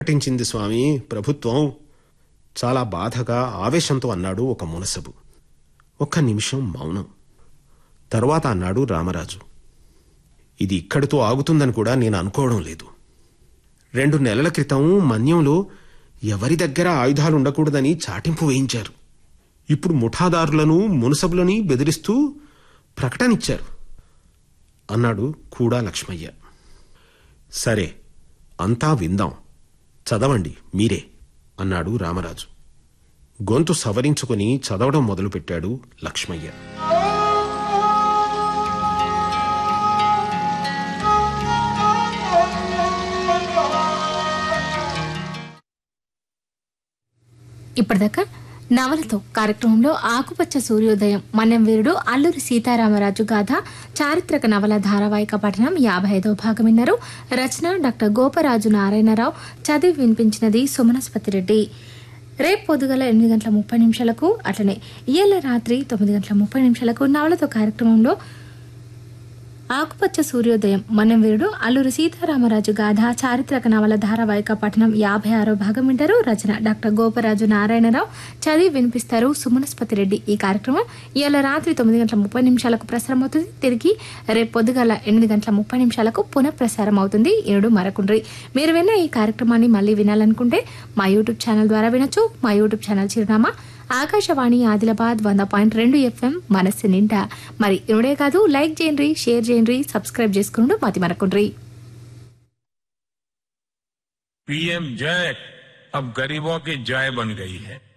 ప్రకటించింది స్వామి ప్రభుత్వం చాలా బాధగా ఆవేశంతో అన్నాడు ఒక మునసబు ఒక్క నిమిషం మౌనం తరువాత అన్నాడు రామరాజు ఇది ఇక్కడితో ఆగుతుందని కూడా నేను అనుకోవడం లేదు రెండు నెలల క్రితం మన్యంలో ఎవరి దగ్గర ఆయుధాలు ఉండకూడదని చాటింపు వేయించారు ఇప్పుడు ముఠాదారులను మునసబులని బెదిరిస్తూ ప్రకటనిచ్చారు అన్నాడు కూడా లక్ష్మయ్య సరే అంతా విందాం చదవండి మీరే అన్నాడు రామరాజు గొంతు సవరించుకుని చదవడం మొదలుపెట్టాడు లక్ష్మయ్య ఇప్పటిదాకా నవలతో కార్యక్రమంలో ఆకుపచ్చ సూర్యోదయం మన్యం వీరుడు అల్లూరి సీతారామరాజు గాథ చారిత్రక నవల ధారావాహిక పఠనం యాభై ఐదో భాగం విన్నారు రచన డాక్టర్ గోపరాజు నారాయణరావు చదివి వినిపించినది సుమనస్పతి రెడ్డి రేపు పొద్దుగల ఎనిమిది గంటల ముప్పై నిమిషాలకు అట్లనే ఇయ్యాల రాత్రి తొమ్మిది గంటల ముప్పై నిమిషాలకు నవలతో కార్యక్రమంలో ఆకుపచ్చ సూర్యోదయం మన్నం వీరుడు అల్లూరి సీతారామరాజు గాథ చారిత్రక నవల ధారావాహిక పఠనం యాభై ఆరో భాగం వింటారు రచన డాక్టర్ గోపరాజు నారాయణరావు చదివి వినిపిస్తారు సుమనస్పతి రెడ్డి ఈ కార్యక్రమం ఇవాళ రాత్రి తొమ్మిది గంటల ముప్పై నిమిషాలకు ప్రసారం అవుతుంది తిరిగి రేపు పొద్దుగల ఎనిమిది గంటల ముప్పై నిమిషాలకు పునః ప్రసారం అవుతుంది ఏడు మరకుండ్రి మీరు విన్న ఈ కార్యక్రమాన్ని మళ్ళీ వినాలనుకుంటే మా యూట్యూబ్ ఛానల్ ద్వారా వినొచ్చు మా యూట్యూబ్ ఛానల్ చిరునామా ఆకాశవాణి ఆదిలాబాద్ వంద పాయింట్ రెండు ఎఫ్ఎం మనస్సు నిండా మరి ఇవిడే కాదు లైక్ చేయండి షేర్ చేయండి సబ్స్క్రైబ్ చేసుకుంటూ మతి మరకుండ్రి पीएम जय अब गरीबों की जय बन गई है